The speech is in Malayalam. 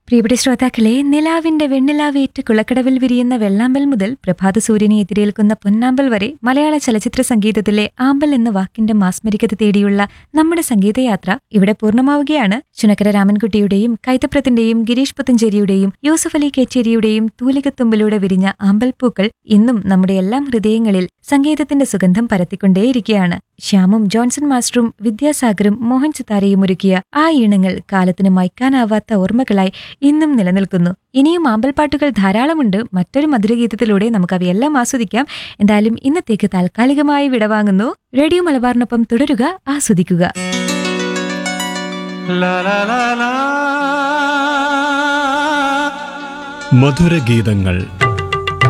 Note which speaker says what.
Speaker 1: പ്രിയപ്പെട്ട ശ്രോതാക്കളെ നിലാവിന്റെ വെണ്ണിലാവേറ്റ് കുളക്കടവിൽ വിരിയുന്ന വെള്ളാമ്പൽ മുതൽ പ്രഭാത സൂര്യനെ എതിരേൽക്കുന്ന പൊന്നാമ്പൽ വരെ മലയാള ചലച്ചിത്ര സംഗീതത്തിലെ ആമ്പൽ എന്ന വാക്കിന്റെ മാസ്മരികത തേടിയുള്ള നമ്മുടെ സംഗീതയാത്ര ഇവിടെ പൂർണ്ണമാവുകയാണ് ചുനക്കര രാമൻകുട്ടിയുടെയും കൈതപ്രത്തിന്റെയും ഗിരീഷ് പുത്തഞ്ചേരിയുടെയും യൂസഫ് അലി കേച്ചേരിയുടെയും തൂലികത്തുമ്പിലൂടെ വിരിഞ്ഞ ആമ്പൽപ്പൂക്കൾ ഇന്നും നമ്മുടെ എല്ലാം ഹൃദയങ്ങളിൽ സംഗീതത്തിന്റെ സുഗന്ധം പരത്തിക്കൊണ്ടേയിരിക്കുകയാണ് ശ്യാമും ജോൺസൺ മാസ്റ്ററും വിദ്യാസാഗറും മോഹൻ സിത്താരയും ഒരുക്കിയ ആ ഈണങ്ങൾ കാലത്തിന് മയക്കാനാവാത്ത ഓർമ്മകളായി ഇന്നും നിലനിൽക്കുന്നു ഇനിയും ആമ്പൽപ്പാട്ടുകൾ ധാരാളമുണ്ട് മറ്റൊരു മധുരഗീതത്തിലൂടെ നമുക്ക് അവയെല്ലാം ആസ്വദിക്കാം എന്തായാലും ഇന്നത്തേക്ക് താൽക്കാലികമായി വിടവാങ്ങുന്നു റേഡിയോ മലബാറിനൊപ്പം തുടരുക ആസ്വദിക്കുക
Speaker 2: La la la la.
Speaker 3: മധുരഗീതങ്ങൾ